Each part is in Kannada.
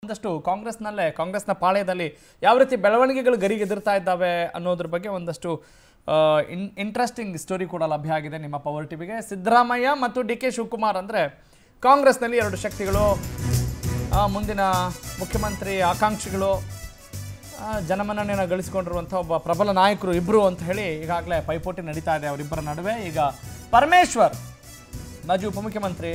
ಒಂದಷ್ಟು ಕಾಂಗ್ರೆಸ್ನಲ್ಲೇ ಕಾಂಗ್ರೆಸ್ನ ಪಾಳ್ಯದಲ್ಲಿ ಯಾವ ರೀತಿ ಬೆಳವಣಿಗೆಗಳು ಗರಿಗೆದಿರ್ತಾ ಇದ್ದಾವೆ ಅನ್ನೋದ್ರ ಬಗ್ಗೆ ಒಂದಷ್ಟು ಇನ್ ಇಂಟ್ರೆಸ್ಟಿಂಗ್ ಸ್ಟೋರಿ ಕೂಡ ಲಭ್ಯ ಆಗಿದೆ ನಿಮ್ಮ ಪವರ್ ಟಿವಿಗೆ ಸಿದ್ದರಾಮಯ್ಯ ಮತ್ತು ಡಿ ಕೆ ಶಿವಕುಮಾರ್ ಅಂದರೆ ಕಾಂಗ್ರೆಸ್ನಲ್ಲಿ ಎರಡು ಶಕ್ತಿಗಳು ಆ, ಮುಂದಿನ ಮುಖ್ಯಮಂತ್ರಿ ಆಕಾಂಕ್ಷಿಗಳು ಆ, ಜನಮನ್ನಣೆಯನ್ನು ಗಳಿಸಿಕೊಂಡಿರುವಂಥ ಒಬ್ಬ ಪ್ರಬಲ ನಾಯಕರು ಇಬ್ಬರು ಅಂತ ಹೇಳಿ ಈಗಾಗಲೇ ಪೈಪೋಟಿ ನಡೀತಾ ಇದೆ ಅವರಿಬ್ಬರ ನಡುವೆ ಈಗ ಪರಮೇಶ್ವರ್ ಮಾಜಿ ಉಪಮುಖ್ಯಮಂತ್ರಿ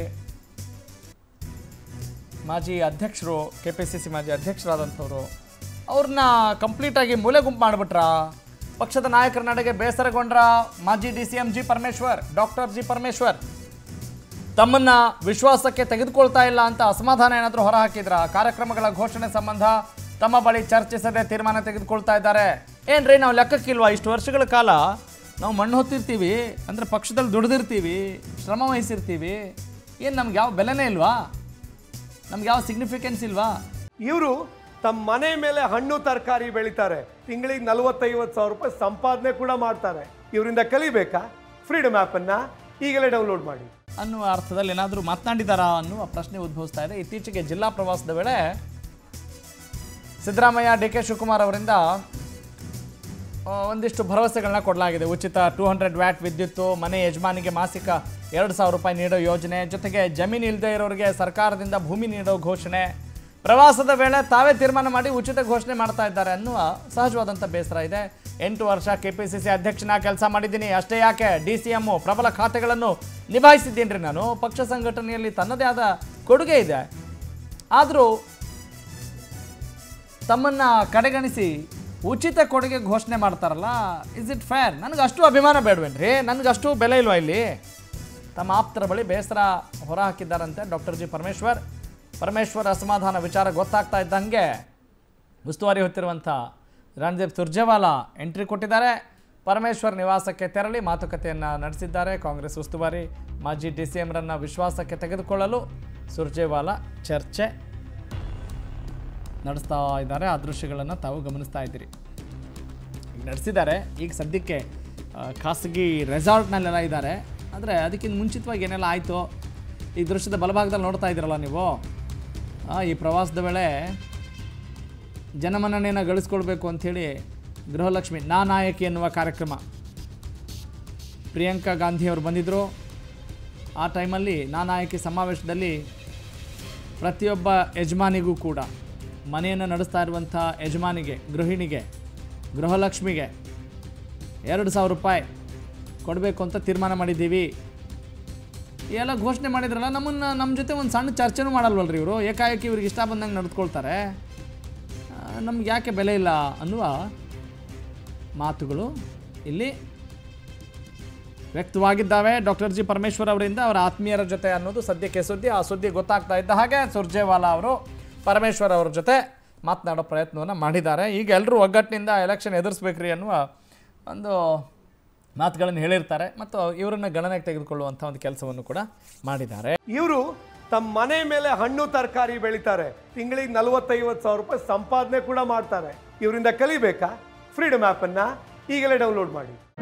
ಮಾಜಿ ಅಧ್ಯಕ್ಷರು ಕೆ ಪಿ ಸಿ ಸಿ ಮಾಜಿ ಅಧ್ಯಕ್ಷರಾದಂಥವ್ರು ಅವ್ರನ್ನ ಕಂಪ್ಲೀಟಾಗಿ ಮೂಲೆ ಗುಂಪು ಮಾಡಿಬಿಟ್ರ ಪಕ್ಷದ ನಾಯಕರ ನಡೆಗೆ ಬೇಸರಗೊಂಡ್ರ ಮಾಜಿ D C M G Parameshwar doctor G Parameshwar ತಮ್ಮನ್ನ ವಿಶ್ವಾಸಕ್ಕೆ ತೆಗೆದುಕೊಳ್ತಾ ಇಲ್ಲ ಅಂತ ಅಸಮಾಧಾನ ಏನಾದರೂ ಹೊರಹಾಕಿದ್ರ ಕಾರ್ಯಕ್ರಮಗಳ ಘೋಷಣೆ ಸಂಬಂಧ ತಮ್ಮ ಬಳಿ ಚರ್ಚಿಸದೆ ತೀರ್ಮಾನ ತೆಗೆದುಕೊಳ್ತಾ ಇದ್ದಾರೆ ಏನ್ರಿ ನಾವು ಲೆಕ್ಕಕ್ಕಿಲ್ವಾ ಇಷ್ಟು ವರ್ಷಗಳ ಕಾಲ ನಾವು ಮಣ್ಣು ಹೊತ್ತಿರ್ತೀವಿ ಅಂದರೆ ಪಕ್ಷದಲ್ಲಿ ದುಡಿದಿರ್ತೀವಿ ಶ್ರಮ ವಹಿಸಿರ್ತೀವಿ ಏನು ನಮ್ಗೆ ಯಾವ ಬೆಲೆನೇ ಇಲ್ವಾ ನಮ್ಗೆ ಯಾವ ಸಿಗ್ನಿಫಿಕೆನ್ಸ್ ಇಲ್ವಾ ಇವರು ತಮ್ಮ ಮನೆ ಮೇಲೆ ಹಣ್ಣು ತರಕಾರಿ ಬೆಳಿತಾರೆ ತಿಂಗಳಿಗೆ ನಲವತ್ತೈವತ್ತು ಸಾವಿರ ರೂಪಾಯಿ ಸಂಪಾದನೆ ಕೂಡ ಮಾಡ್ತಾರೆ ಇವರಿಂದ ಕಲಿಬೇಕಾ ಫ್ರೀಡಮ್ ಆ್ಯಪನ್ನು ಈಗಲೇ ಡೌನ್ಲೋಡ್ ಮಾಡಿ ಅನ್ನುವ ಅರ್ಥದಲ್ಲಿ ಏನಾದರೂ ಮಾತನಾಡಿದಾರಾ ಅನ್ನುವ ಪ್ರಶ್ನೆ ಉದ್ಭವಿಸ್ತಾ ಇದೆ ಇತ್ತೀಚೆಗೆ ಜಿಲ್ಲಾ ಪ್ರವಾಸದ ವೇಳೆ ಸಿದ್ದರಾಮಯ್ಯ ಡಿ ಕೆ ಶಿವಕುಮಾರ್ ಅವರಿಂದ ಆ, ಒಂದಿಷ್ಟು ಭರವಸೆಗಳನ್ನ ಕೊಡಲಾಗಿದೆ ಉಚಿತ ಟೂ ಹಂಡ್ರೆಡ್ ವ್ಯಾಟ್ ವಿದ್ಯುತ್ತು ಮನೆ ಯಜಮಾನಿಗೆ ಮಾಸಿಕ ಎರಡು ಸಾವಿರ ರೂಪಾಯಿ ನೀಡೋ ಯೋಜನೆ ಜೊತೆಗೆ ಜಮೀನು ಇಲ್ಲದೆ ಇರೋರಿಗೆ ಸರ್ಕಾರದಿಂದ ಭೂಮಿ ನೀಡೋ ಘೋಷಣೆ ಪ್ರವಾಸದ ವೇಳೆ ತಾವೇ ತೀರ್ಮಾನ ಮಾಡಿ ಉಚಿತ ಘೋಷಣೆ ಮಾಡ್ತಾ ಇದ್ದಾರೆ ಅನ್ನುವ ಸಹಜವಾದಂಥ ಬೇಸರ ಇದೆ ಎಂಟು ವರ್ಷ ಕೆ ಪಿ ಸಿ ಸಿ ಅಧ್ಯಕ್ಷನ ಕೆಲಸ ಮಾಡಿದ್ದೀನಿ ಅಷ್ಟೇ ಯಾಕೆ ಡಿ ಸಿ ಎಮ್ಮು ಪ್ರಬಲ ಖಾತೆಗಳನ್ನು ನಿಭಾಯಿಸಿದ್ದೀನಿ ರೀ ನಾನು ಪಕ್ಷ ಸಂಘಟನೆಯಲ್ಲಿ ತನ್ನದೇ ಆದ ಕೊಡುಗೆ ಇದೆ ಆದರೂ ತಮ್ಮನ್ನ ಕಡೆಗಣಿಸಿ ಉಚಿತ ಕೊಡುಗೆ ಘೋಷಣೆ ಮಾಡ್ತಾರಲ್ಲ ಇಸ್ ಇಟ್ ಫೇರ್ ನನಗೆ ಅಷ್ಟು ಅಭಿಮಾನ ಬೇಡವೇನ್ರಿ ನನಗೆ ಅಷ್ಟು ಬೆಲೆ ಇಲ್ವಾ ಇಲ್ಲಿ ತಮ್ಮ ಆಪ್ತರ ಬಳಿ ಬೇಸರ ಹೊರ ಹಾಕಿದ್ದಾರಂತೆ ಡಾಕ್ಟರ್ ಜಿ ಪರಮೇಶ್ವರ್ ಪರಮೇಶ್ವರ್ ಅಸಮಾಧಾನ ವಿಚಾರ ಗೊತ್ತಾಗ್ತಾ ಇದ್ದಂಗೆ ಉಸ್ತುವಾರಿ ಹೊತ್ತಿರುವಂಥ ರಣದೀಪ್ ಸುರ್ಜೇವಾಲಾ ಎಂಟ್ರಿ ಕೊಟ್ಟಿದ್ದಾರೆ ಪರಮೇಶ್ವರ್ ನಿವಾಸಕ್ಕೆ ತೆರಳಿ ಮಾತುಕತೆಯನ್ನು ನಡೆಸಿದ್ದಾರೆ ಕಾಂಗ್ರೆಸ್ ಉಸ್ತುವಾರಿ ಮಾಜಿ ಡಿ ಸಿ ಎಂರನ್ನು ವಿಶ್ವಾಸಕ್ಕೆ ತೆಗೆದುಕೊಳ್ಳಲು ಸುರ್ಜೇವಾಲಾ ಚರ್ಚೆ ನಡೆಸ್ತಾ ಇದ್ದಾರೆ ಆ ದೃಶ್ಯಗಳನ್ನು ತಾವು ಗಮನಿಸ್ತಾ ಇದ್ದೀರಿ ಈಗ ನಡೆಸಿದ್ದಾರೆ ಈಗ ಸದ್ಯಕ್ಕೆ ಆ, ಖಾಸಗಿ ರೆಸಾರ್ಟ್ನಲ್ಲೆಲ್ಲ ಇದ್ದಾರೆ ಆದರೆ ಅದಕ್ಕಿಂತ ಮುಂಚಿತವಾಗಿ ಏನೆಲ್ಲ ಆಯಿತು ಈ ದೃಶ್ಯದ ಬಲಭಾಗದಲ್ಲಿ ನೋಡ್ತಾ ಇದ್ದೀರಲ್ಲ ನೀವು ಆ, ಈ ಪ್ರವಾಸದ ವೇಳೆ ಜನಮನ್ನಣೆಯನ್ನು ಗಳಿಸ್ಕೊಳ್ಬೇಕು ಅಂಥೇಳಿ ಗೃಹಲಕ್ಷ್ಮಿ ನಾ ನಾಯಕಿ ಎನ್ನುವ ಕಾರ್ಯಕ್ರಮ ಪ್ರಿಯಾಂಕಾ ಗಾಂಧಿ ಅವರು ಬಂದಿದ್ದರು ಆ ಟೈಮಲ್ಲಿ ನಾ ನಾಯಕಿ ಸಮಾವೇಶದಲ್ಲಿ ಪ್ರತಿಯೊಬ್ಬ ಯಜಮಾನಿಗೂ ಕೂಡ ಮನೆಯನ್ನು ನಡೆಸ್ತಾ ಇರುವಂಥ ಯಜಮಾನಿಗೆ ಗೃಹಿಣಿಗೆ ಗೃಹಲಕ್ಷ್ಮಿಗೆ ಎರಡು ಸಾವಿರ ರೂಪಾಯಿ ಕೊಡಬೇಕು ಅಂತ ತೀರ್ಮಾನ ಮಾಡಿದ್ದೀವಿ ಎಲ್ಲ ಘೋಷಣೆ ಮಾಡಿದ್ರಲ್ಲ ನಮ್ಮನ್ನು ನಮ್ಮ ಜೊತೆ ಒಂದು ಸಣ್ಣ ಚರ್ಚೆನೂ ಮಾಡಲ್ವಲ್ರಿ ಇವರು ಏಕಾಏಕಿ ಇವ್ರಿಗೆ ಇಷ್ಟ ಬಂದಂಗೆ ನಡೆದುಕೊಳ್ತಾರೆ ನಮ್ಗೆ ಯಾಕೆ ಬೆಲೆ ಇಲ್ಲ ಅನ್ನುವ ಮಾತುಗಳು ಇಲ್ಲಿ ವ್ಯಕ್ತವಾಗಿದ್ದಾವೆ ಡಾಕ್ಟರ್ ಜಿ ಪರಮೇಶ್ವರ್ ಅವರಿಂದ ಅವರ ಆತ್ಮೀಯರ ಜೊತೆ ಅನ್ನೋದು ಸದ್ಯಕ್ಕೆ ಸುದ್ದಿ ಆ ಸುದ್ದಿ ಗೊತ್ತಾಗ್ತಾ ಇದ್ದ ಹಾಗೆ ಸುರ್ಜೇವಾಲಾ ಅವರು ಪರಮೇಶ್ವರ್ ಅವ್ರ ಜೊತೆ ಮಾತನಾಡೋ ಪ್ರಯತ್ನವನ್ನು ಮಾಡಿದ್ದಾರೆ ಈಗ ಎಲ್ಲರೂ ಒಗ್ಗಟ್ಟಿನಿಂದ ಎಲೆಕ್ಷನ್ ಎದುರಿಸ್ಬೇಕ್ರಿ ಅನ್ನುವ ಒಂದು ಮಾತುಗಳನ್ನು ಹೇಳಿರ್ತಾರೆ ಮತ್ತು ಇವರನ್ನು ಗಣನೆಗೆ ತೆಗೆದುಕೊಳ್ಳುವಂಥ ಒಂದು ಕೆಲಸವನ್ನು ಕೂಡ ಮಾಡಿದ್ದಾರೆ ಇವರು ತಮ್ಮ ಮನೆ ಮೇಲೆ ಹಣ್ಣು ತರಕಾರಿ ಬೆಳಿತಾರೆ ತಿಂಗಳಿಗೆ ನಲವತ್ತೈವತ್ತು ಸಾವಿರ ರೂಪಾಯಿ ಸಂಪಾದನೆ ಕೂಡ ಮಾಡ್ತಾರೆ ಇವರಿಂದ ಕಲಿಬೇಕಾ ಫ್ರೀಡಮ್ ಆ್ಯಪನ್ನು ಈಗಲೇ ಡೌನ್ಲೋಡ್ ಮಾಡಿ